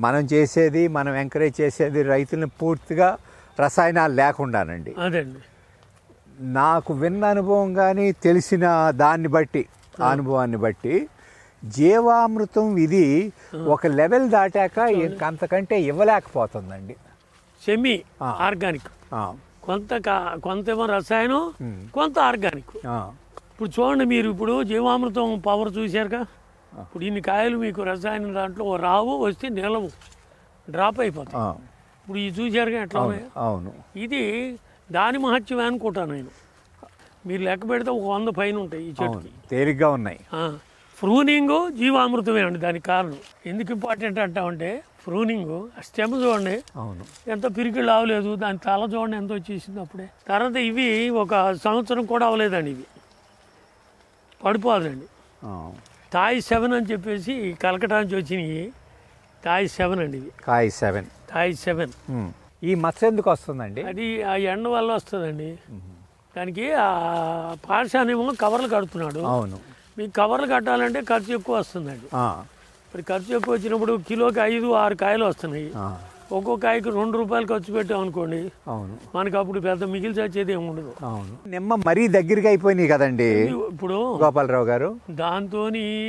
మనం చేసేది మనం ఎంకరేజ్ చేసేది రైతులను పూర్తిగా రసాయనాలు లేకుండానండి అదండి నాకు విన్న అనుభవం కానీ తెలిసిన దాన్ని బట్టి ఆ అనుభవాన్ని బట్టి జీవామృతం ఇది ఒక లెవెల్ దాటాక ఇంక అంతకంటే ఇవ్వలేకపోతుందండి సెమీ ఆ. ఆర్గానిక్ ఆ, కొంత కా- కొంతేమో రసాయనం కొంత ఆర్గానిక్ ఆ, ఇప్పుడు చూడండి మీరు ఇప్పుడు జీవామృతం పవర్ చూశారుగా ఇప్పుడు ఇన్ని కాయలు మీకు రసాయనం దాంట్లో రావు వస్తే నిలవు డ్రాప్ అయిపోతాయి ఆ, ఇప్పుడు ఇది చూశారుగా ఎట్లా అవును ఉన్నాయో అవును ఇది దాని మహత్యమే అనుకుంటాను నేను మీరు లెక్క పెడితే ఒక వంద పైన ఉంటాయి ఈ అవును చెట్టుకి తేలిగ్గా ఉన్నాయి ఫ్రూనింగ్ జీవామృతమే అండి దానికి కారణం ఎందుకు ఇంపార్టెంట్ అంటామంటే ఫ్రూనింగ్ స్టెమ్ చూడండి అవును ఎంత పిరికి అవ్వలేదు దాని తల చూడండి ఎంత వచ్చేసింది అప్పుడే తర్వాత ఇవి ఒక సంవత్సరం కూడా అవ్వలేదండి ఇవి పడిపోదండి ఆ, తాయి సెవెన్ అని చెప్పేసి కలకటా నుంచి వచ్చినాయి తాయి సెవెన్ అండి ఇవి కాయ సెవెన్ తాయి సెవెన్ ఉమ్. ఈ మచ్చ ఎందుకు వస్తుందండి అది ఆ ఎండ వల్ల వస్తుందండి దానికి ఆ పాఠశానేమో కవర్లు కడుతున్నాడు అవును మీకు కవర్లు కట్టాలంటే ఖర్చు ఎక్కువ వస్తుందండి ఆ, మరి ఖర్చు ఎక్కువ వచ్చినప్పుడు కిలోకి ఐదు ఆరు కాయలు వస్తున్నాయి ఆ, ఒక్కో కాయకి రెండు రూపాయలు ఖర్చు పెట్టాం అనుకోండి అవును మనకి అప్పుడు పెద్ద మిగిలి చచ్చేది ఏమి ఉండదు అవును నిమ్మ మరీ దగ్గరికి అయిపోయినాయి కదండి ఇప్పుడు గోపాలరావు గారు దాంతో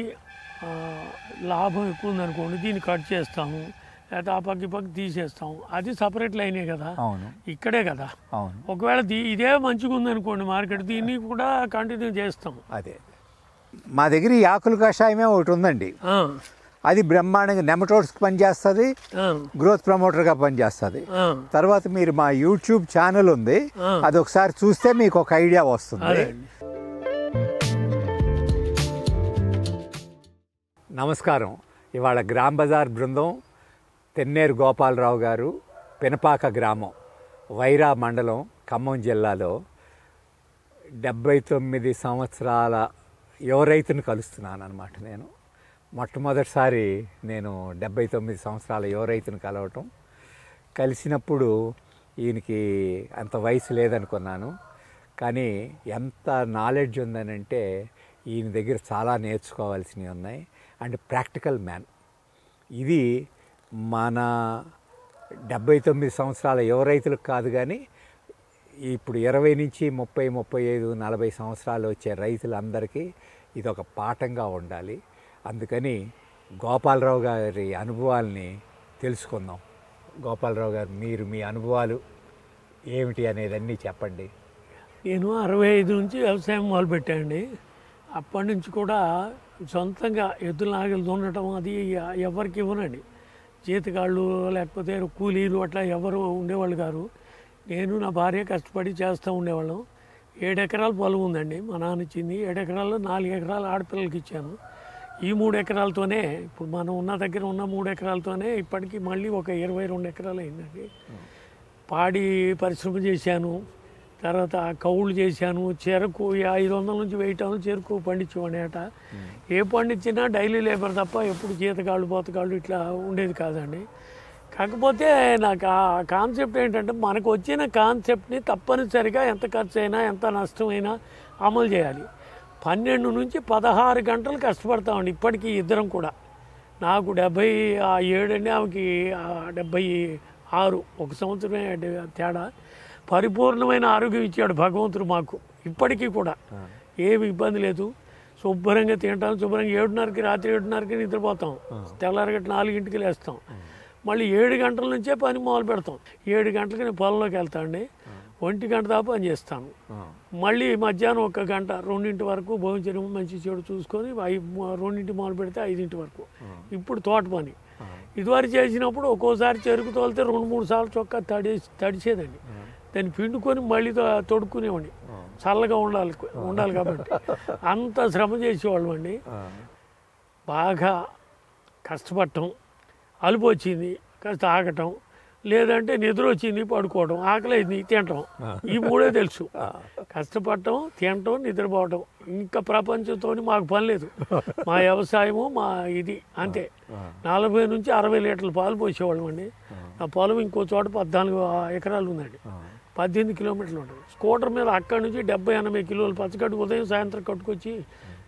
లాభం ఎక్కువ ఉందనుకోండి దీన్ని కట్ చేస్తాము లేకపోతే ఆ పక్క ఈ పక్క తీసేస్తాం అది సపరేట్ లైనే కదా అవును ఇక్కడే కదా అవును ఒకవేళ దీ- ఇదే మంచిగా ఉందనుకోండి మార్కెట్ దీన్ని కూడా కంటిన్యూ చేస్తాం అదే మా దగ్గర ఈ ఆకుల కషాయమే ఒకటి ఉందండి ఆ, అది బ్రహ్మాండంగా నెమటోడ్స్కి పనిచేస్తుంది ఆ, గ్రోత్ ప్రమోటర్గా పనిచేస్తుంది ఆ, తర్వాత మీరు మా యూట్యూబ్ ఛానల్ ఉంది ఆ. అది ఒకసారి చూస్తే మీకు ఒక ఐడియా వస్తుంది అదే అండి నమస్కారం ఇవాళ గ్రామ్ బజార్ బృందం తెన్నేరు గోపాలరావు గారు పెనపాక గ్రామం వైరా మండలం ఖమ్మం జిల్లాలో డెబ్బై తొమ్మిది సంవత్సరాల యువ రైతును కలుస్తున్నాను అనమాట నేను మొట్టమొదటిసారి నేను డెబ్బై తొమ్మిది సంవత్సరాల యువ రైతును కలవటం కలిసినప్పుడు ఈయనకి అంత వయసు లేదనుకున్నాను కానీ ఎంత నాలెడ్జ్ ఉందనంటే ఈయన దగ్గర చాలా నేర్చుకోవాల్సినవి ఉన్నాయి అండ్ ప్రాక్టికల్ మ్యాన్ ఇది మన డెబ్బై తొమ్మిది సంవత్సరాల యువ రైతులకు కాదు కానీ ఇప్పుడు ఇరవై నుంచి ముప్పై ముప్పై ఐదు నలభై సంవత్సరాలు వచ్చే రైతులందరికీ ఇది ఒక పాఠంగా ఉండాలి అందుకని గోపాలరావు గారి అనుభవాల్ని తెలుసుకుందాం గోపాలరావు గారు మీరు మీ అనుభవాలు ఏమిటి అనేదన్నీ చెప్పండి నేను అరవై ఐదు నుంచి వ్యవసాయం మొదలుపెట్టానండి అప్పటి నుంచి కూడా సొంతంగా ఎద్దుల నాగలు దున్నటం అది ఎవరికి ఇవ్వనండి జీతగాళ్ళు లేకపోతే కూలీలు అట్లా ఎవరు ఉండేవాళ్ళు కాదు నేను నా భార్య కష్టపడి చేస్తూ ఉండేవాళ్ళం ఏడు ఎకరాల పొలం ఉందండి మా నాన్న ఇచ్చింది ఏడు ఎకరాల్లో నాలుగు ఎకరాలు ఆడపిల్లలకి ఇచ్చాను ఈ మూడు ఎకరాలతోనే ఇప్పుడు మనం ఉన్న దగ్గర ఉన్న మూడు ఎకరాలతోనే ఇప్పటికీ మళ్ళీ ఒక ఇరవై రెండు ఎకరాలు అయిందండి పాడి పరిశ్రమ చేశాను తర్వాత కౌళ్ళు చేశాను చెరకు ఈ ఐదు వందల నుంచి వెయ్యి టన్నులు చెరుకు పండించేవాడిని ఏట ఏ పండించినా డైలీ లేబర్ తప్ప ఎప్పుడు జీతకాళ్ళు పోతకాళ్ళు ఇట్లా ఉండేది కాదండి కాకపోతే నాకు ఆ కాన్సెప్ట్ ఏంటంటే మనకు వచ్చిన కాన్సెప్ట్ని తప్పనిసరిగా ఎంత ఖర్చు అయినా ఎంత నష్టమైనా అమలు చేయాలి పన్నెండు నుంచి పదహారు గంటలు కష్టపడతామండి ఇప్పటికీ ఇద్దరం కూడా నాకు డెబ్బై ఆ ఏడండి ఆమెకి ఆ డెబ్బై ఆరు ఒక సంవత్సరమే డే- తేడా పరిపూర్ణమైన ఆరోగ్యం ఇచ్చాడు భగవంతుడు మాకు ఇప్పటికీ కూడా ఏమి ఇబ్బంది లేదు శుభ్రంగా తింటాం శుభ్రంగా ఏడున్నరకి రాత్రి ఏడున్నరకి నిద్రపోతాం తెల్లారగట్ట నాలుగింటికి లేస్తాం మళ్ళీ ఏడు గంటల నుంచే పని మొదలు పెడతాం ఏడు గంటలకి నేను పొలంలోకి వెళ్తాండి ఒంటి గంట దాకా పని చేస్తాను మళ్ళీ మధ్యాహ్నం ఒక గంట రెండింటి వరకు భోజనం మంచి చెడు చూసుకొని ఐ రెండింటి మొదలు పెడితే ఐదింటి వరకు ఇప్పుడు తోట పని ఇదివరకు చేసినప్పుడు ఒక్కోసారి చెరుకు తోలితే రెండు మూడు సార్లు చొక్కా తడి తడిచేదండి దాన్ని పిండుకొని మళ్ళీ తో- తొడుక్కునేవాడిని చల్లగా ఉండాలి ఉండాలి కాబట్టి అంత శ్రమ చేసేవాళ్ళం అండి బాగా కష్టపడటం అలుపు వచ్చింది కాస్త ఆగటం లేదంటే నిద్ర వచ్చింది పడుకోవడం ఆకలి అయింది తినటం ఈ మూడే తెలుసు కష్టపడటం తినటం నిద్రపోవటం ఇంకా ప్రపంచంతో మాకు పని లేదు మా వ్యవసాయము మా ఇది అంతే నలభై నుంచి అరవై లీటర్ల పాలు పోసేవాళ్ళం అండి నా పొలం ఇంకో చోట పద్నాలుగు ఎకరాలు ఉందండి పద్దెనిమిది కిలోమీటర్లు ఉంటుంది స్కూటర్ మీద అక్కడి నుంచి డెబ్బై ఎనభై కిలోలు పచ్చగడ్డి ఉదయం సాయంత్రం కట్టుకొచ్చి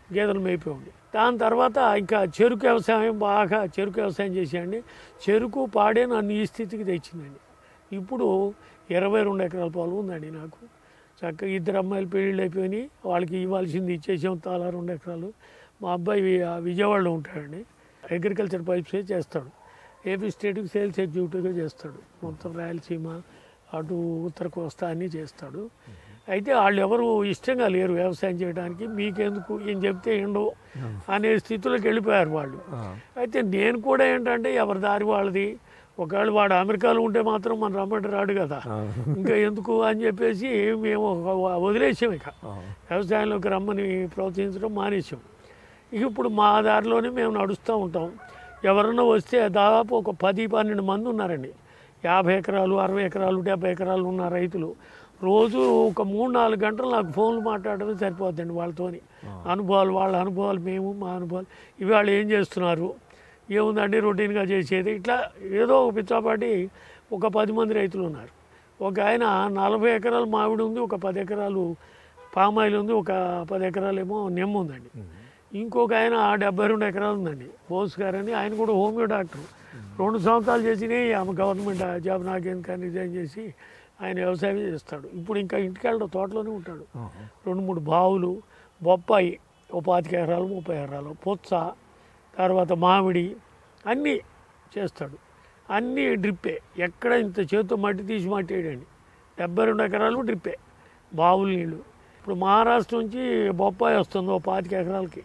గేదెలు మేపేవాడిని దాని తర్వాత ఇంకా చెరుకు వ్యవసాయం బాగా చెరుకు వ్యవసాయం చేసేయండి చెరుకు పాడే నన్ను ఈ స్థితికి తెచ్చిందండి ఇప్పుడు ఇరవై రెండు ఎకరాల పొలం ఉందండి నాకు చక్కగా ఇద్దరు అమ్మాయిలు పెళ్ళిళ్ళు అయిపోయినాయి వాళ్ళకి ఇవ్వాల్సింది ఇచ్చేసాం తలా రెండు ఎకరాలు మా అబ్బాయి వి- విజయవాడలో ఉంటాడండి అగ్రికల్చర్ పైప్సే చేస్తాడు ఏపీ స్టేట్కి సేల్స్ ఎగ్జిక్యూటివ్గా చేస్తాడు మొత్తం రాయలసీమ అటు ఉత్తర కోస్తా అన్నీ చేస్తాడు అయితే వాళ్ళు ఎవరు ఇష్టంగా లేరు వ్యవసాయం చేయడానికి మీకెందుకు ఏం చెప్తే ఏండో అనే స్థితిలోకి వెళ్ళిపోయారు వాళ్ళు అయితే నేను కూడా ఏంటంటే ఎవరి దారి వాళ్ళది ఒకవేళ వాడు అమెరికాలో ఉంటే మాత్రం మన రమ్మంటే రాడు కదా ఇంకా ఎందుకు అని చెప్పేసి మేము ఒక- వదిలేసాం ఇక వ్యవసాయంలోకి రమ్మని ప్రోత్సహించడం మానేసాం ఇక ఇప్పుడు మా దారిలోనే మేము నడుస్తూ ఉంటాం ఎవరన్నా వస్తే దాదాపు ఒక పది పన్నెండు మంది ఉన్నారండి యాభై ఎకరాలు అరవై ఎకరాలు డెబ్బై ఎకరాలు ఉన్న రైతులు రోజు ఒక మూడు నాలుగు గంటలు నాకు ఫోన్లు మాట్లాడడమే సరిపోద్దండి వాళ్ళతోని అనుభవాలు వాళ్ళ అనుభవాలు మేము మా అనుభవాలు ఇవాళ ఏం చేస్తున్నారు ఏముందండి రొటీన్గా చేసేది ఇట్లా ఏదో ఒక పిచ్చాపాటి ఒక పది మంది రైతులు ఉన్నారు ఒక ఆయన నలభై ఎకరాలు మామిడి ఉంది ఒక పది ఎకరాలు పామాయిల్ ఉంది ఒక పది ఎకరాలు ఏమో నిమ్మ ఉందండి ఇంకొక ఆయన డెబ్బై రెండు ఎకరాలు ఉందండి బోస్ గారు అని ఆయన కూడా హోమియో డాక్టర్ రెండు సంవత్సరాలు చేసినాయి ఆమె గవర్నమెంట్ జాబ్ నాకెందుకని రిజైన్ చేసి ఆయన వ్యవసాయం చేస్తాడు ఇప్పుడు ఇంకా ఇంటికి వెళ్ళడం తోటలోనే ఉంటాడు రెండు మూడు బావులు బొప్పాయి ఓ పాతిక ఎకరాలు ముప్పై ఎకరాలు పుచ్చ తర్వాత మామిడి అన్నీ చేస్తాడు అన్నీ డ్రిప్పే ఎక్కడ ఇంత చేతితో మట్టి తీసి మట్టి వేయడండి డెబ్బై రెండు ఎకరాలు డ్రిప్పే బావుల నీళ్ళు ఇప్పుడు మహారాష్ట్ర నుంచి బొప్పాయి వస్తుంది ఓ పాతిక ఎకరాలకి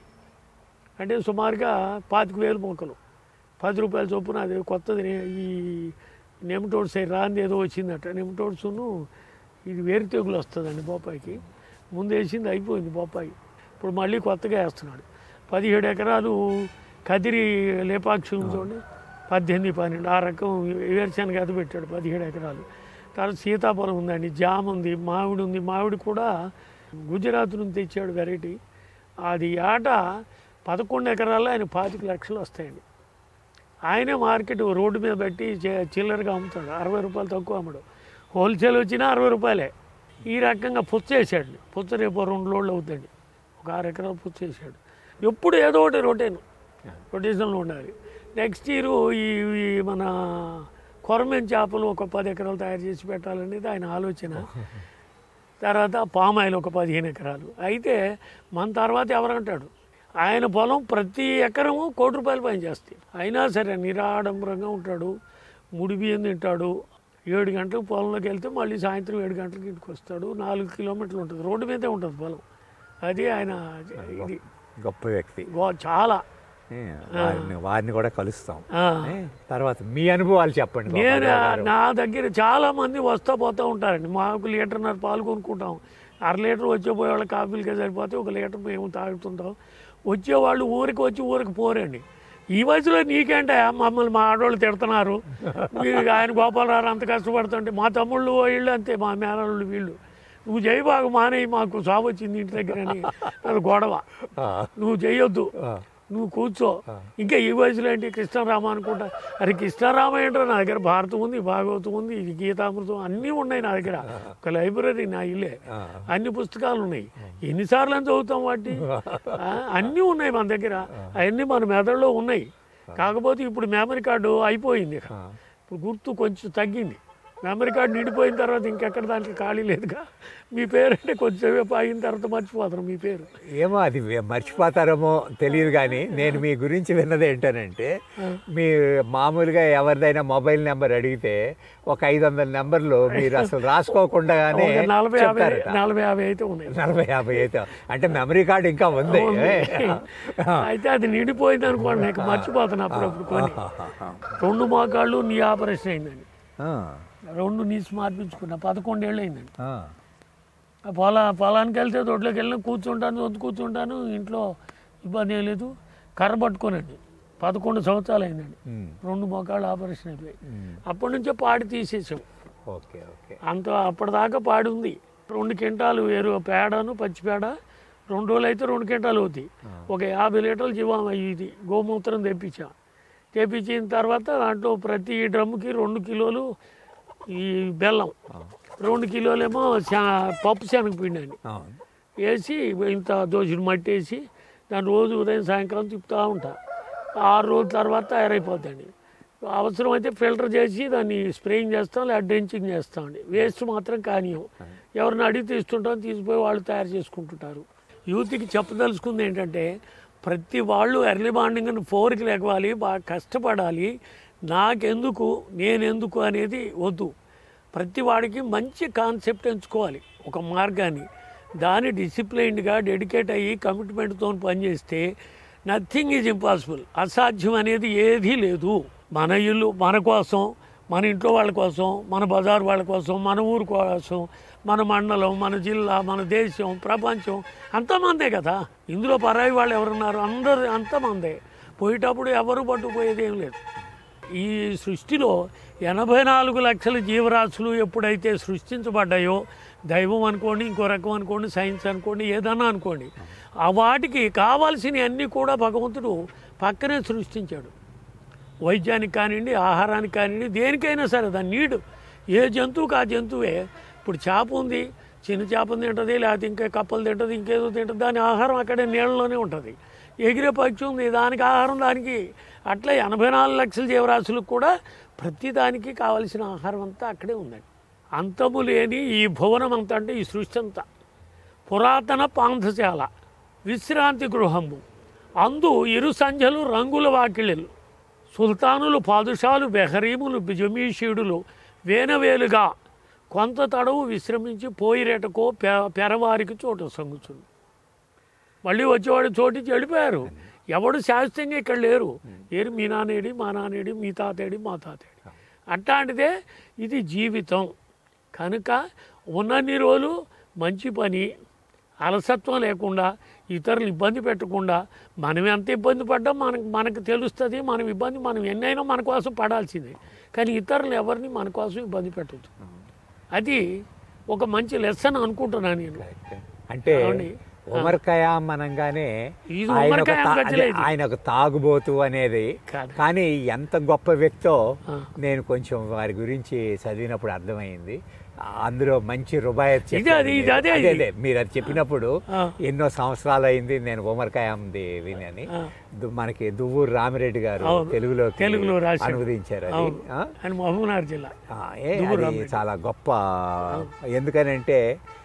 అంటే సుమారుగా పాతిక వేలు మొక్కలు పది రూపాయల చొప్పున అది కొత్తది నే- ఈ నెమటోడ్స్ రాంది ఏదో వచ్చిందట నెమటోడ్స్ను ఇది వేరు తెగులు వస్తుందండి బొప్పాయికి ముందు వేసింది అయిపోయింది బొప్పాయి ఇప్పుడు మళ్ళీ కొత్తగా వేస్తున్నాడు పదిహేడు ఎకరాలు కదిరి లేపాక్షి ఉంచండి పద్దెనిమిది పన్నెండు ఆ రకం వేరుశనగ అది పెట్టాడు పదిహేడు ఎకరాలు తర్వాత సీతాఫలం ఉందండి జామ ఉంది మామిడి ఉంది మామిడి కూడా గుజరాత్ నుంచి తెచ్చాడు వెరైటీ అది ఆట పదకొండు ఎకరాల్లో ఆయన పాతిక లక్షలు వస్తాయండి ఆయనే మార్కెట్ రోడ్డు మీద పెట్టి చే- చిల్లరగా అమ్ముతాడు అరవై రూపాయలు తక్కువ అమ్మడు హోల్సేల్ వచ్చినా అరవై రూపాయలే ఈ రకంగా పుచ్చ వేసాడు పుచ్చ రేపు రెండు లోడ్లు అవుతుంది ఒక ఆరు ఎకరాలు పుచ్చ వేసాడు ఎప్పుడు ఏదో ఒకటి రొటేన్ రొటేషన్లో ఉండాలి నెక్స్ట్ ఇయర్ ఈ ఈ మన కొరమేన్ చేపలు ఒక పది ఎకరాలు తయారు చేసి పెట్టాలనేది ఆయన ఆలోచన తర్వాత పామాయిల్ ఒక పదిహేను ఎకరాలు అయితే మన తర్వాత ఎవరంటాడు ఆయన పొలం ప్రతి ఎకరము కోటి రూపాయలు పని చేస్తాయి అయినా సరే నిరాడంబరంగా ఉంటాడు ముడి బియ్యం తింటాడు ఏడు గంటలకు పొలంలోకి వెళ్తే మళ్ళీ సాయంత్రం ఏడు గంటలకు ఇంటికి వస్తాడు నాలుగు కిలోమీటర్లు ఉంటుంది రోడ్డు మీదే ఉంటుంది పొలం అది ఆయన ఇది గొప్ప వ్యక్తి గో- చాలా ఏ, వారిని వారిని కూడా కలుస్తాం ఆ. ఏ, తర్వాత మీ అనుభవాలు చెప్పండి నేను గోపాలరావు గారు. నా దగ్గర చాలా మంది వస్తా పోతూ ఉంటారండి మాకు లీటర్న్నర పాలు కొనుక్కుంటాం అర లీటర్ వచ్చే పోయే వాళ్ళ కాఫీలకే సరిపోతే ఒక లీటర్ మేము తాగుతుంటాం వచ్చేవాళ్ళు ఊరికి వచ్చి ఊరికి పోరండి ఈ వయసులో నీకేంటే మమ్మల్ని మా ఆడవాళ్ళు తిడుతున్నారు మీరు ఆయన గోపాలరావు అంత కష్టపడుతుంటే మా తమ్ముళ్ళు వీళ్ళు అంతే మా మేనళ్ళు వీళ్ళు నువ్వు చేయి బాగా మానేయి మాకు సాగు వచ్చింది ఇంటి దగ్గర అని అది గొడవ ఆ, నువ్వు చేయొద్దు ఆ, నువ్వు కూర్చో ఇంకా ఈ వయసులో ఏంటి కృష్ణరామ అనుకుంటా అరే కృష్ణరామ ఏంటో నా దగ్గర భారతం ఉంది భాగవతం ఉంది ఇది గీతామృతం అన్నీ ఉన్నాయి నా దగ్గర ఒక లైబ్రరీ నా ఇల్లే ఆ. అన్ని పుస్తకాలు ఉన్నాయి ఎన్నిసార్లు అని చదువుతాం వాటిని ఆ, అన్నీ ఉన్నాయి మన దగ్గర అవన్నీ మన మెదడులో ఉన్నాయి కాకపోతే ఇప్పుడు మెమరీ కార్డు అయిపోయింది ఇక. ఆ. ఇప్పుడు గుర్తు కొంచెం తగ్గింది మెమరీ కార్డు నిండిపోయిన తర్వాత ఇంకెక్కడ దానికి ఖాళీ లేదుగా మీ పేరు అంటే కొంచెంసేపు అయిన తర్వాత మర్చిపోతారు మీ పేరు ఏమో అది వే- మర్చిపోతారేమో తెలియదు కానీ నేను మీ గురించి విన్నది ఏంటనంటే మీ మామూలుగా ఎవరిదైనా మొబైల్ నెంబర్ అడిగితే ఒక ఐదు వందల నెంబర్లు మీరు అసలు రాసుకోకుండానే ఒక నలభై యాభై చెప్తారట నలభై యాభై అయితే ఉన్నాయి నలభై యాభై అయితే అంటే మెమరీ కార్డు ఇంకా ఉంది ఏ. అయితే అది నిండిపోయింది అనుకోండి నాకు మర్చిపోతాను అప్పుడప్పుడు కొన్ని రెండు మోకాళ్ళు నీ ఆపరేషన్ అయిందండి ఆ, రెండు నీసు మార్పించుకున్నా పదకొండేళ్ళు అయిందండి ఆ, ఆ పొలా పొలానికి వెళ్తే తోటలోకి వెళ్ళినా కూర్చుంటాను వద్దు కూర్చుంటాను ఇంట్లో ఇబ్బంది ఏం లేదు కర్ర పట్టుకోనండి పదకొండు సంవత్సరాలు అయిందండి ఉమ్, రెండు మోకాళ్ళు ఆపరేషన్ అయిపోయి ఉమ్. అప్పటి నుంచే పాడి తీసేసాం ఓకే ఓకే అంత అప్పటిదాకా పాడి ఉంది రెండు క్వింటాలు ఎరువు పేడను పచ్చి పేడ రెండు రోజులు అయితే రెండు క్వింటాలు అవుతాయి ఒక యాభై లీటర్లు జీవం ఇది గోమూత్రం తెప్పించా తెప్పించిన తర్వాత దాంట్లో ప్రతి డ్రమ్ముకి రెండు కిలోలు ఈ బెల్లం రెండు కిలోలేమో శా- పప్పు శనగపిండి అని అవును వేసి ఇంత దోషుడు మట్టి వేసి దాన్ని రోజు ఉదయం సాయంకాలం తిప్పుతూ ఉంటా ఆరు రోజుల తర్వాత తయారైపోద్దండి అవసరమైతే ఫిల్టర్ చేసి దాన్ని స్ప్రేయింగ్ చేస్తాం లేదా డ్రెంచింగ్ చేస్తామండి వేస్ట్ మాత్రం కానీయం ఎవరిని అడిగితే ఇస్తుంటాం తీసిపోయి వాళ్ళు తయారు చేసుకుంటుంటారు యూత్కి చెప్పదలుచుకుంది ఏంటంటే ప్రతి వాళ్ళు ఎర్లీ మార్నింగ్ ఫోర్కి లెగవాలి బాగా కష్టపడాలి నాకెందుకు నేనెందుకు అనేది వద్దు ప్రతి వాడికి మంచి కాన్సెప్ట్ ఎంచుకోవాలి ఒక మార్గాన్ని దాన్ని డిసిప్లైన్డ్గా డెడికేట్ అయ్యి కమిట్మెంట్తో పనిచేస్తే నథింగ్ ఈజ్ ఇంపాసిబుల్ అసాధ్యం అనేది ఏదీ లేదు మన ఇల్లు మన కోసం మన ఇంట్లో వాళ్ళ కోసం మన బజార్ వాళ్ళ కోసం మన ఊరు కోసం మన మండలం మన జిల్లా మన దేశం ప్రపంచం అంతమందే కదా ఇందులో పరాయి వాళ్ళు ఎవరున్నారు అందరు అంతమందే పోయేటప్పుడు ఎవరు పట్టుకుపోయేది ఏం లేదు ఈ సృష్టిలో ఎనభై నాలుగు లక్షల జీవరాశులు ఎప్పుడైతే సృష్టించబడ్డాయో దైవం అనుకోండి ఇంకో రకం అనుకోండి సైన్స్ అనుకోండి ఏదన్నా అనుకోండి ఆ వాటికి కావాల్సినవి అన్నీ కూడా భగవంతుడు పక్కనే సృష్టించాడు వైద్యానికి కానివ్వండి ఆహారానికి కానివ్వండి దేనికైనా సరే దాని నీడు ఏ జంతువుకి ఆ జంతువే ఇప్పుడు చేప ఉంది చిన్న చేపను తింటుంది లేకపోతే ఇంకా కప్పలు తింటుంది ఇంకేదో తింటుంది దాని ఆహారం అక్కడే నీళ్ళలోనే ఉంటుంది ఎగిరే పక్షి ఉంది దానికి ఆహారం దానికి అట్లా ఎనభై నాలుగు లక్షల జీవరాశులకు కూడా ప్రతి దానికి కావలసిన ఆహారం అంతా అక్కడే ఉందండి అంతము లేని ఈ భువనం అంతా అంటే ఈ సృష్టి అంతా పురాతన పాంథశాల విశ్రాంతి గృహము అందు ఇరు సంధ్యలు రంగుల వాకిళ్ళు సుల్తానులు పాదుషాలు బెహరీములు జమీషీడులు వేనవేలుగా కొంత తడవు విశ్రమించి పోయిరేటకో పె పెరవారికి చోట సంగుచుంది మళ్ళీ వచ్చేవాడు చోటించి వెళ్ళిపోయారు ఎవడు శాశ్వతంగా ఇక్కడ లేరు ఏరు మీ నానేడి మా నానేడి మీ తాతేడి మా తాతేడి అట్లాంటిదే ఇది జీవితం కనుక ఉన్నన్ని రోజులు మంచి పని అలసత్వం లేకుండా ఇతరులు ఇబ్బంది పెట్టకుండా మనం ఎంత ఇబ్బంది పడ్డా మనకు మనకు తెలుస్తుంది మనం ఇబ్బంది మనం ఎన్నైనా మన కోసం పడాల్సిందే కానీ ఇతరులు ఎవరిని మన కోసం ఇబ్బంది పెట్టద్దు అది ఒక మంచి లెసన్ అనుకుంటున్నాను నేను అంటే అవునండి. ఉమర్ ఖయాం అనగానే ఇది ఆయన ఉమర్ ఒక ఖయాం తా- గజ్జలే అదే, ఇది. ఆయన ఒక తాగుబోతు అనేది కాదు. కానీ ఎంత గొప్ప వ్యక్తో ఆ. నేను కొంచెం వారి గురించి చదివినప్పుడు అర్థమైంది అందులో మంచి రుబాయత్ ఇది చెప్పారు అది, ఇది మీరు. అదే అదే, ఇది. అదే, మీరు అది చెప్పినప్పుడు ఆ. ఎన్నో సంవత్సరాలు అయింది నేను ఉమర్ ఖయాంది వినని ఆ. దు- మనకి దువ్వూరు రామిరెడ్డి గారు అవును. తెలుగులో తెలుగులో రాశారు. అనువదించారు అది అవును ఆ? అని మహబూబ్నగర్ జిల్లా ఆ, ఏ, దువ్వూరు అది రామిరెడ్డి. చాలా గొప్ప ఎందుకనంటే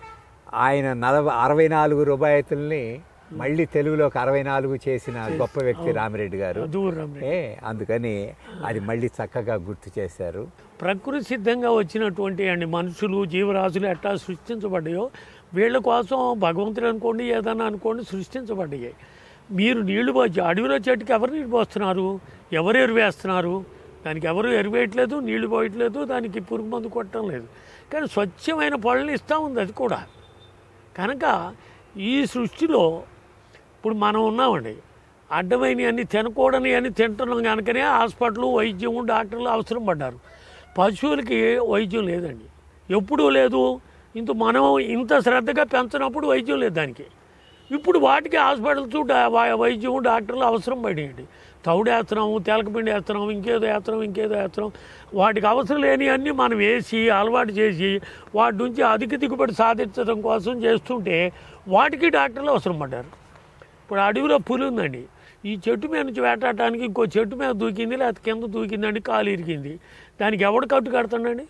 ఆయన నలభై అరవై నాలుగు రూపాయతుల్ని మళ్ళీ తెలుగులోకి అరవై నాలుగు చేసిన గొప్ప వ్యక్తి రామిరెడ్డి గారు దూరం రామిరెడ్డి. ఏ అందుకని అది మళ్ళీ చక్కగా గుర్తు చేశారు ప్రకృతి సిద్ధంగా వచ్చినటువంటి అండి మనుషులు జీవరాశులు ఎట్లా సృష్టించబడ్డాయో వీళ్ళ కోసం భగవంతుడు అనుకోండి ఏదన్నా అనుకోండి సృష్టించబడ్డాయి మీరు నీళ్లు పోసి అడవిలో చెట్టుకి ఎవరు నీళ్ళు పోస్తున్నారు ఎవరు ఎరువేస్తున్నారు దానికి ఎవరు ఎరువేయట్లేదు నీళ్లు పోయట్లేదు దానికి పురుగు మందు కొట్టడం లేదు కానీ స్వచ్ఛమైన పళ్ళని ఇస్తూ ఉంది అది కూడా కనుక ఈ సృష్టిలో ఇప్పుడు మనం ఉన్నామండి అడ్డమైనవి అన్ని తినకూడని అన్ని తింటున్నాం కనుకనే హాస్పిటల్ వైద్యం డాక్టర్లు అవసరం పడ్డారు పశువులకి వైద్యం లేదండి ఎప్పుడూ లేదు ఇంత మనం ఇంత శ్రద్ధగా పెంచినప్పుడు వైద్యం లేదు దానికి ఇప్పుడు వాటికి హాస్పిటల్స్ డా- వై- వైద్యం డాక్టర్లు అవసరం పడేయండి తౌడు వేస్తున్నాము తెలకపిండి వేస్తున్నాము ఇంకేదో వేస్తున్నాం ఇంకేదో వేస్తున్నాం వాటికి అవసరం లేని అన్నీ మనం వేసి అలవాటు చేసి వాటి నుంచి అధిక దిగుబడి సాధించడం కోసం చేస్తుంటే వాటికి డాక్టర్లు అవసరం పడ్డారు ఇప్పుడు అడవిలో పులి ఉందండి ఈ చెట్టు మీద నుంచి వేటాడటానికి ఇంకో చెట్టు మీద దూకింది లేకపోతే కింద దూకిందండి కాలు ఇరిగింది దానికి ఎవడు కట్టు కడతాడండి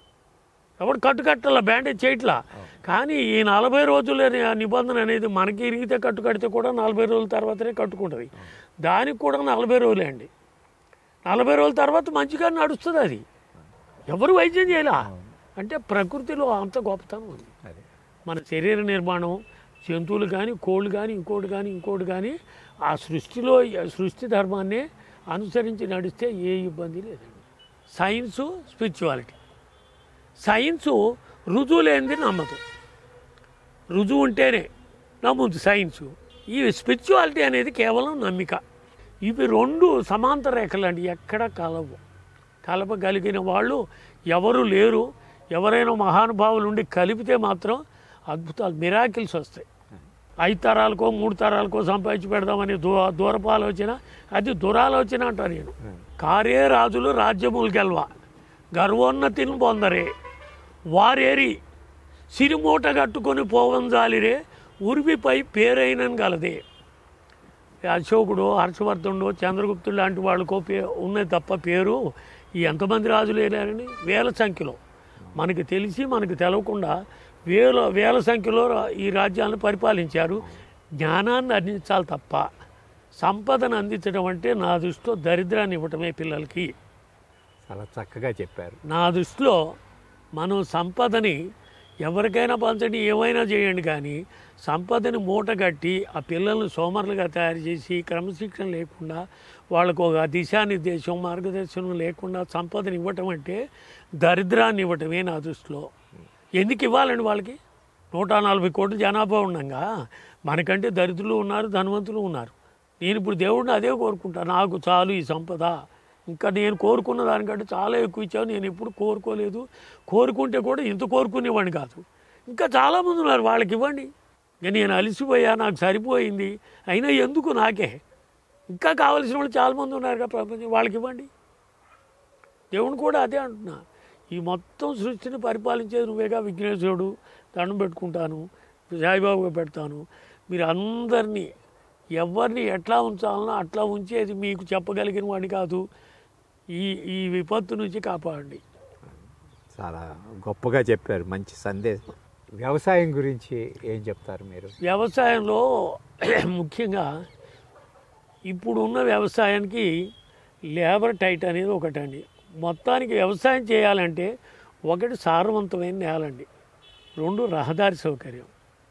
ఎవడు కట్టు కట్టాల బ్యాండేజ్ చేయట్లా కానీ ఈ నలభై రోజుల ని- నిబంధన అనేది మనకి ఇరిగితే కట్టు కడితే కూడా నలభై రోజుల తర్వాతనే కట్టుకుంటుంది దానికి కూడా నలభై రోజులే అండి నలభై రోజుల తర్వాత మంచిగా నడుస్తుంది అది ఎవరు వైద్యం చేయలే అంటే ప్రకృతిలో అంత గొప్పతనం ఉంది అది మన శరీర నిర్మాణం జంతువులు కానీ కోళ్ళు కానీ ఇంకోటి కానీ ఇంకోటి కానీ ఆ సృష్టిలో సృష్టి ధర్మాన్నే అనుసరించి నడిస్తే ఏ ఇబ్బంది లేదండి సైన్సు స్పిరిచువాలిటీ సైన్సు రుజువు లేనిది నమ్మదు రుజువు ఉంటేనే నమ్ముద్ది సైన్సు ఈ స్పిరిచువాలిటీ అనేది కేవలం నమ్మిక ఇవి రెండు సమాంతర రేఖలు అండి ఎక్కడ కలవు కలపగలిగిన వాళ్ళు ఎవరు లేరు ఎవరైనా మహానుభావులు ఉండి కలిపితే మాత్రం అద్భుతాలు మిరాకిల్స్ వస్తాయి ఐదు తరాలకో మూడు తరాలకో సంపాదించి పెడదామని దూ దూరపు ఆలోచన అది దురాలోచన అంటాను నేను కారే రాజులు రాజ్యములు గెలవ గర్వోన్నతిని పొందరే వారేరి సిరిమూట కట్టుకొని పోవంజాలిరే ఉరివిపై పేరైనను గలదే అశోకుడు హర్షవర్ధనుడు చంద్రగుప్తుడు లాంటి వాళ్ళకో పే ఉన్నది తప్ప పేరు ఈ ఎంతమంది రాజులు వెళ్ళారని వేల సంఖ్యలో మనకి తెలిసి మనకు తెలవకుండా వేల వేల సంఖ్యలో రా- ఈ రాజ్యాలను పరిపాలించారు జ్ఞానాన్ని అందించాలి తప్ప సంపదను అందించడం అంటే నా దృష్టిలో దరిద్రాన్ని ఇవ్వటమే పిల్లలకి చాలా చక్కగా చెప్పారు నా దృష్టిలో మనం సంపదని ఎవరికైనా పంచండి ఏమైనా చేయండి కానీ సంపదని మూటగట్టి ఆ పిల్లల్ని సోమరులుగా తయారు చేసి క్రమశిక్షణ లేకుండా వాళ్ళకు ఒక దిశానిర్దేశం మార్గదర్శనం లేకుండా సంపదని ఇవ్వటం అంటే దరిద్రాన్ని ఇవ్వటమే నా దృష్టిలో ఎందుకు ఇవ్వాలండి వాళ్ళకి నూట నలభై కోట్ల జనాభా ఉండగా మనకంటే దరిద్రులు ఉన్నారు ధనవంతులు ఉన్నారు నేను ఇప్పుడు దేవుడిని అదే కోరుకుంటా నాకు చాలు ఈ సంపద ఇంకా నేను కోరుకున్న దానికంటే చాలా ఎక్కువ ఇచ్చాను నేను ఎప్పుడు కోరుకోలేదు కోరుకుంటే కూడా ఇంత కోరుకునేవాడిని కాదు ఇంకా చాలామంది ఉన్నారు వాళ్ళకి ఇవ్వండి ఇక నేను అలసిపోయా నాకు సరిపోయింది అయినా ఎందుకు నాకే ఇంకా కావలసిన వాళ్ళు చాలామంది ఉన్నారు కదా ప్రపంచం వాళ్ళకి ఇవ్వండి దేవుని కూడా అదే అంటున్నా ఈ మొత్తం సృష్టిని పరిపాలించేది నువ్వేగా విఘ్నేశ్వరుడు దండం పెట్టుకుంటాను సాయిబాబుగా పెడతాను మీరు అందరినీ ఎవరిని ఎట్లా ఉంచాలనో అట్లా ఉంచేది మీకు చెప్పగలిగిన వాడిని కాదు ఈ ఈ విపత్తు నుంచి కాపాడండి చాలా గొప్పగా చెప్పారు మంచి సందేశం వ్యవసాయం గురించి ఏం చెప్తారు మీరు వ్యవసాయంలో ముఖ్యంగా ఇప్పుడున్న వ్యవసాయానికి లేబర్ టైట్ అనేది ఒకటండి మొత్తానికి వ్యవసాయం చేయాలంటే ఒకటి సారవంతమైన నేలండి రెండు రహదారి సౌకర్యం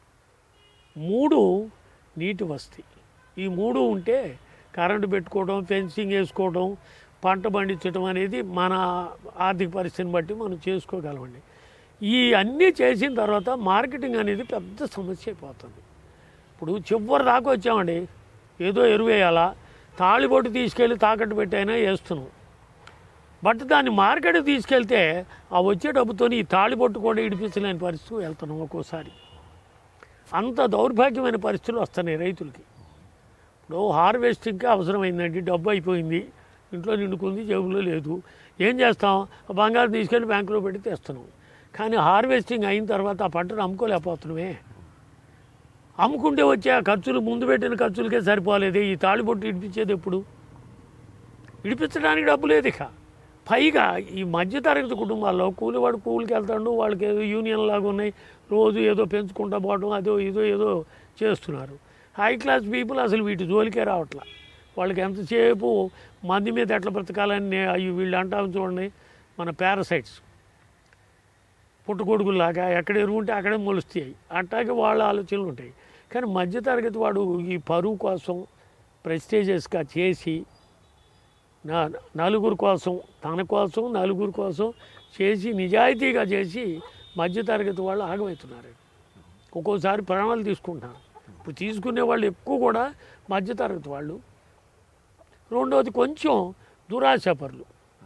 మూడు నీటి వసతి ఈ మూడు ఉంటే కరెంటు పెట్టుకోవడం ఫెన్సింగ్ వేసుకోవడం పంట పండించడం అనేది మన ఆర్థిక పరిస్థితిని బట్టి మనం చేసుకోగలమండి ఈ అన్నీ చేసిన తర్వాత మార్కెటింగ్ అనేది పెద్ద సమస్య అయిపోతుంది ఇప్పుడు చివరి దాకా వచ్చామండి ఏదో ఎరువు వేయాలా తాళిబొట్టు తీసుకెళ్ళి తాకట్టు పెట్టైనా వేస్తున్నాం బట్ దాన్ని మార్కెట్కి తీసుకెళ్తే ఆ వచ్చే డబ్బుతో ఈ తాళిబొట్టు కూడా ఇడిపించలేని పరిస్థితి వెళ్తున్నాం ఒక్కోసారి అంత దౌర్భాగ్యమైన పరిస్థితులు వస్తున్నాయి రైతులకి ఇప్పుడు హార్వెస్టింగ్కి అవసరమైందండి డబ్బు అయిపోయింది ఇంట్లో నిండుకుంది జేబులో లేదు ఏం చేస్తాం ఆ బంగారం తీసుకెళ్ళి బ్యాంకులో పెట్టి తెస్తున్నాం కానీ హార్వెస్టింగ్ అయిన తర్వాత ఆ పంటను అమ్ముకోలేకపోతున్నామే అమ్ముకుంటే వచ్చే ఆ ఖర్చులు ముందు పెట్టిన ఖర్చులకే సరిపోలేదు ఈ తాళిబొట్టు ఇడిపించేది ఎప్పుడు ఇడిపించడానికి డబ్బు లేదు ఇక పైగా ఈ మధ్యతరగతి కుటుంబాల్లో కూలివాడు కూలికి వెళ్తాడు వాళ్ళకి ఏదో యూనియన్ లాగా ఉన్నాయి రోజు ఏదో పెంచుకుంటా పోవడం అదో ఇదో ఏదో చేస్తున్నారు హై క్లాస్ పీపుల్ అసలు వీటి జోలికే రావట్లా వాళ్ళకి ఎంతసేపు మంది మీద ఎట్లా బ్రతకాలని నే- అవి వీళ్ళు అంటాం చూడండి మన పారాసైట్స్ పుట్టుకొడుకులాగా ఎక్కడ ఎరువు ఉంటే అక్కడే మొలుస్తాయి అట్లాగే వాళ్ళ ఆలోచనలు ఉంటాయి కానీ మధ్యతరగతి వాడు ఈ పరువు కోసం ప్రెస్టేజెస్గా చేసి నా నలుగురు కోసం తన కోసం నలుగురు కోసం చేసి నిజాయితీగా చేసి మధ్యతరగతి వాళ్ళు ఆగమవుతున్నారు ఒక్కోసారి ప్రాణాలు తీసుకుంటున్నారు ఇప్పుడు తీసుకునే వాళ్ళు ఎక్కువ కూడా మధ్యతరగతి వాళ్ళు రెండవది కొంచెం దురాశపరులు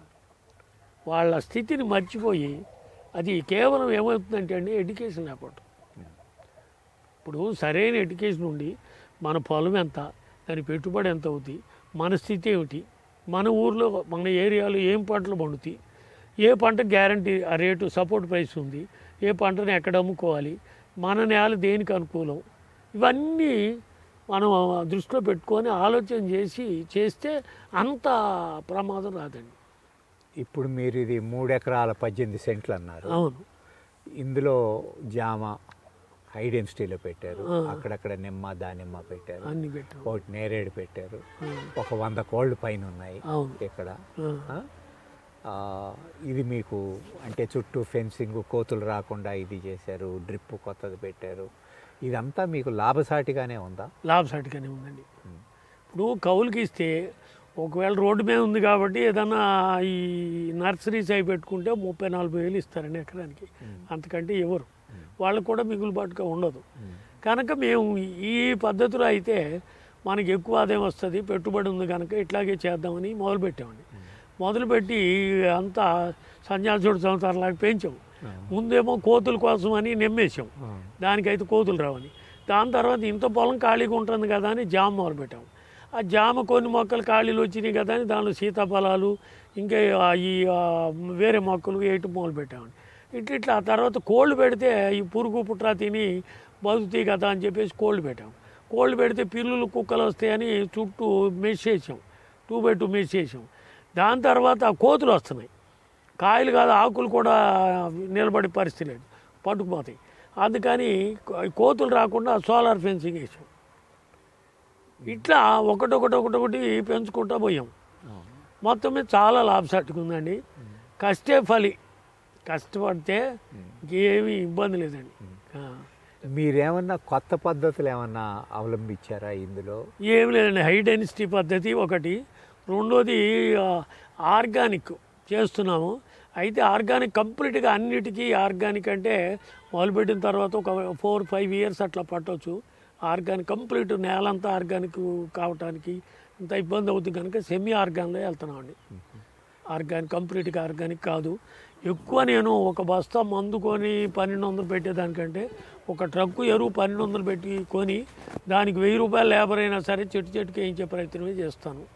వాళ్ళ స్థితిని మర్చిపోయి అది కేవలం ఏమవుతుందంటే అండి ఎడ్యుకేషన్ లేకపోవటం ఇప్పుడు సరైన ఎడ్యుకేషన్ ఉండి మన పొలం ఎంత దాని పెట్టుబడి ఎంత అవుతుంది మన స్థితి ఏమిటి మన ఊర్లో మన ఏరియాలో ఏం పంటలు పండుతాయి ఏ పంట గ్యారంటీ ఆ రేటు సపోర్ట్ ప్రైస్ ఉంది ఏ పంటను ఎక్కడ అమ్ముకోవాలి మన నేల దేనికి అనుకూలం ఇవన్నీ మనం దృష్టిలో పెట్టుకొని ఆలోచన చేసి చేస్తే అంత ప్రమాదం రాదండి ఇప్పుడు మీరు ఇది మూడు ఎకరాల పద్దెనిమిది సెంట్లు అన్నారు అవును ఇందులో జామ హై డెన్సిటీలో పెట్టారు ఆ. అక్కడక్కడ నిమ్మ దానిమ్మ పెట్టారు అన్ని పెట్టాం ఒకటి నేరేడు పెట్టారు ఆ, ఒక వంద కోళ్ళు పైన ఉన్నాయి అవును ఇక్కడ ఆ, ఆ? ఆ, ఇది మీకు అంటే చుట్టూ ఫెన్సింగ్ కోతులు రాకుండా ఇది చేశారు డ్రిప్ కొత్తది పెట్టారు ఇదంతా మీకు లాభసాటిగానే ఉందా లాభసాటిగానే ఉందండి ఇప్పుడు కౌలుకి ఇస్తే ఒకవేళ రోడ్డు మీద ఉంది కాబట్టి ఏదన్నా ఈ నర్సరీస్ అవి పెట్టుకుంటే ముప్పై నలభై వేలు ఇస్తారండి ఎకరానికి అంతకంటే ఎవరు వాళ్ళకు కూడా మిగులుబాటుగా ఉండదు కనుక మేము ఈ పద్ధతిలో అయితే మనకి ఎక్కువ ఆదాయం వస్తుంది పెట్టుబడి ఉంది కనుక ఇట్లాగే చేద్దామని మొదలుపెట్టామండి మొదలుపెట్టి అంతా సన్యాసుడు సంవత్సరాలకు పెంచాం ముందేమో కోతుల కోసం అని నెమ్మేసాం దానికైతే కోతులు రావని దాని తర్వాత ఇంత పొలం ఖాళీగా ఉంటుంది కదా అని జామ మొదలుపెట్టాం ఆ జామ కొన్ని మొక్కలు ఖాళీలు వచ్చినాయి కదా అని దానిలో సీతాఫలాలు ఇంకా ఆ ఈ ఆ వేరే మొక్కలు వేయటం మొదలు పెట్టామండి ఇట్లా ఇట్లా ఆ తర్వాత కోళ్ళు పెడితే ఈ పురుగు పుట్రా తిని బతుకుతాయి కదా అని చెప్పేసి కోళ్ళు పెట్టాం కోళ్ళు పెడితే పిల్లులు కుక్కలు వస్తాయని చుట్టూ మెష్ చేసాం టూ బై టూ మెష్ చేసాం దాని తర్వాత కోతులు వస్తున్నాయి కాయలు కాదు ఆకులు కూడా నిలబడే పరిస్థితి లేదు పట్టుకుపోతాయి అందుకని కో- కోతులు రాకుండా సోలార్ ఫెన్సింగ్ వేసాం ఇట్లా ఒకటొకటి ఒకటొకటి పెంచుకుంటా పోయాం మొత్తం మీద చాలా లాభసాటిగా ఉందండి కష్టే ఫలి కష్టపడితే ఇంకేమీ ఇబ్బంది లేదండి ఆ. మీరేమన్నా కొత్త పద్ధతులు ఏమన్నా అవలంబించారా ఇందులో ఏమి లేదండి హై డెన్సిటీ పద్ధతి ఒకటి రెండోది ఆ, ఆర్గానిక్ చేస్తున్నాము అయితే ఆర్గానిక్ కంప్లీట్గా అన్నిటికీ ఆర్గానిక్ అంటే మొదలుపెట్టిన తర్వాత ఒక ఫోర్ ఫైవ్ ఇయర్స్ అట్లా పట్టవచ్చు ఆర్గానిక్ కంప్లీట్ నేలంతా ఆర్గానిక్ కావటానికి ఇంత ఇబ్బంది అవుతుంది కనుక సెమీ ఆర్గాన్లో వెళ్తున్నామండి ఆర్గానిక్ కంప్లీట్గా ఆర్గానిక్ కాదు ఎక్కువ నేను ఒక బస్తా మందు కొని పన్నెండు వందలు పెట్టేదానికంటే ఒక ట్రక్కు ఎరువు పన్నెండు వందలు పెట్టి కొని దానికి వెయ్యి రూపాయలు లేబర్ అయినా సరే చెట్టు చెట్టుకి వేయించే ప్రయత్నమే చేస్తాను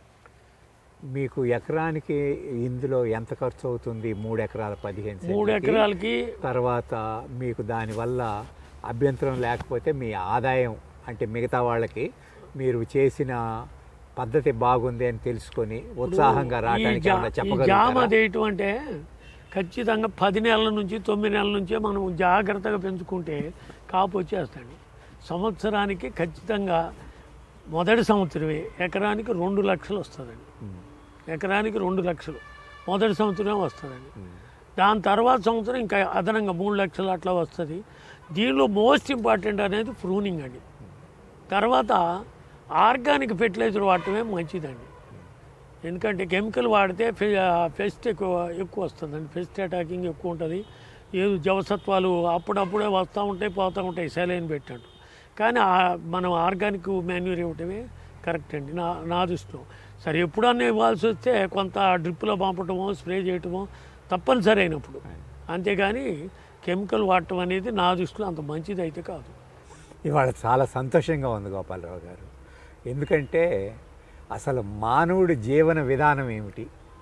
మీకు ఎకరానికి ఇందులో ఎంత ఖర్చు అవుతుంది మూడు ఎకరాల పదిహేను మూడు సెంట్లకి? ఎకరాలకి తర్వాత మీకు దానివల్ల అభ్యంతరం లేకపోతే మీ ఆదాయం అంటే మిగతా వాళ్ళకి మీరు చేసిన పద్ధతి బాగుంది అని తెలుసుకొని ఉత్సాహంగా ఈ రావడానికి జా- ఏమన్నా ఈ జామ చెప్పగలుగుతారా వేయటం అంటే ఖచ్చితంగా పది నెలల నుంచి తొమ్మిది నెలల నుంచే మనం జాగ్రత్తగా పెంచుకుంటే కాపు వచ్చేస్తాడు సంవత్సరానికి ఖచ్చితంగా మొదటి సంవత్సరమే ఎకరానికి రెండు లక్షలు వస్తుందండి ఎకరానికి రెండు లక్షలు మొదటి సంవత్సరమే వస్తుందండి దాని తర్వాత సంవత్సరం ఇంకా అదనంగా మూడు లక్షలు అట్లా వస్తుంది దీనిలో మోస్ట్ ఇంపార్టెంట్ అనేది ప్రూనింగ్ అండి తర్వాత ఆర్గానిక్ ఫెర్టిలైజర్ వాడటమే మంచిదండి ఎందుకంటే కెమికల్ వాడితే ఫె- పెస్ట్ ఎక్కువ ఎక్కువ వస్తుందండి పెస్ట్ అటాకింగ్ ఎక్కువ ఉంటుంది ఏదో జవసత్వాలు అప్పుడప్పుడే వస్తూ ఉంటాయి పోతూ ఉంటాయి సెలైన్ పెట్టినట్టు కానీ ఆ- మనం ఆర్గానిక్ మాన్యూర్ ఇవ్వటమే కరెక్ట్ అండి నా నా దృష్టిలో సరే ఎప్పుడన్నా ఇవ్వాల్సి వస్తే కొంత డ్రిప్లో పంపటమో స్ప్రే చేయటమో తప్పనిసరి అయినప్పుడు అంతేగాని కెమికల్ వాడటం అనేది నా దృష్టిలో అంత మంచిది అయితే కాదు ఇవాళ చాలా సంతోషంగా ఉంది గోపాలరావు గారు ఎందుకంటే అసలు మానవుడి జీవన విధానం ఏమిటి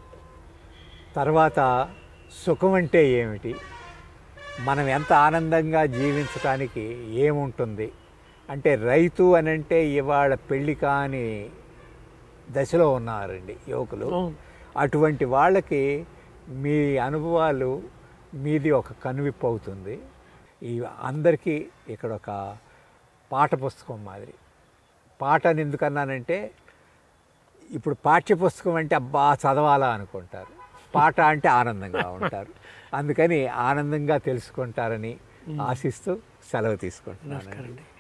తర్వాత సుఖం అంటే ఏమిటి మనం ఎంత ఆనందంగా జీవించడానికి ఏముంటుంది అంటే రైతు అని అంటే ఇవాళ పెళ్లి కాని దశలో ఉన్నారండి యువకులు అవును. అటువంటి వాళ్ళకి మీ అనుభవాలు మీది ఒక కనువిప్పు అవుతుంది ఈ అందరికీ ఇక్కడ ఒక పాఠ పుస్తకం మాదిరి పాట అని ఎందుకన్నానంటే ఇప్పుడు పాఠ్య పుస్తకం అంటే అబ్బా చదవాలా అనుకుంటారు పాట అంటే ఆనందంగా ఉంటారు అందుకని ఆనందంగా తెలుసుకుంటారని ఆశిస్తూ సెలవు తీసుకుంటున్నాను నమస్కారం అండి